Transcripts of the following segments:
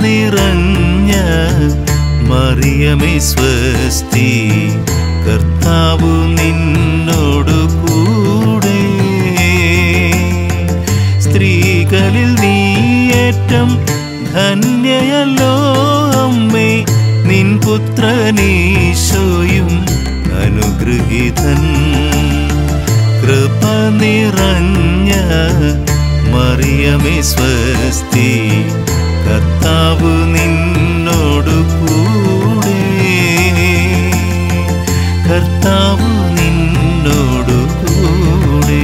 നിറഞ്ഞ മറിയമേ സ്വസ്തി കർത്താവു നിന്നോടു കൂടെ സ്ത്രീകളിൽ നീയേറ്റം ധന്യയല്ലോ അമ്മേ നിൻ പുത്രനീശോയും അനുഗ്രഹീതൻ കൃപ നിറഞ്ഞ മറിയമേ സ്വസ്തി കർത്താവ് നിന്നോടു കൂടെ കർത്താവ് നിന്നോടു കൂടെ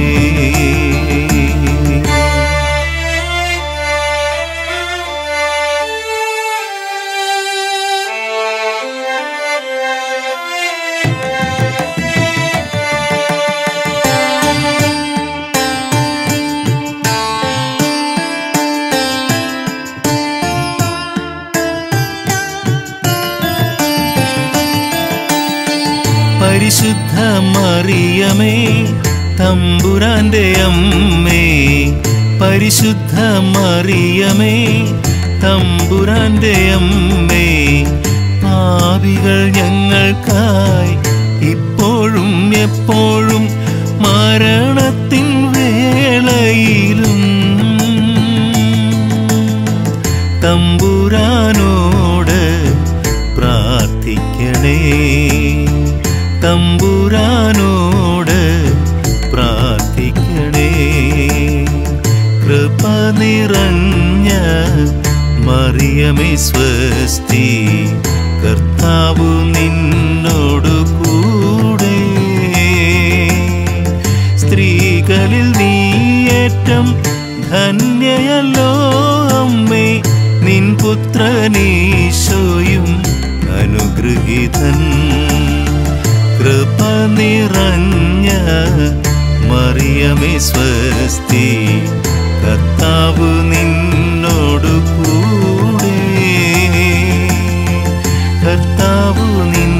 പരിശുദ്ധ മറിയമേ തമ്പുരാന്റെ അമ്മേ പരിശുദ്ധ മറിയമേ തമ്പുരാന്റെ അമ്മേ പാപികൾ ഞങ്ങൾക്കായി ഇപ്പോഴും എപ്പോഴും മരണത്തിൻ വേളയിലും തമ്പുരാനോട് പ്രാർത്ഥിക്കണേ തമ്പുരാനോട് പ്രാർത്ഥിക്കണേ കൃപ നിറഞ്ഞ മറിയമേ സ്വസ്തി കർത്താവു നിന്നോടു കൂടെ സ്ത്രീകളിൽ നീയേറ്റം ധന്യയല്ലോ അമ്മേ നിൻ പുത്രനീശോയും അനുഗ്രഹീതൻ കൃപ നിറഞ്ഞ മറിയമേ സ്വസ്തി കർത്താവ് നിന്നോടു കൂടെ കർത്താവ് നിൻ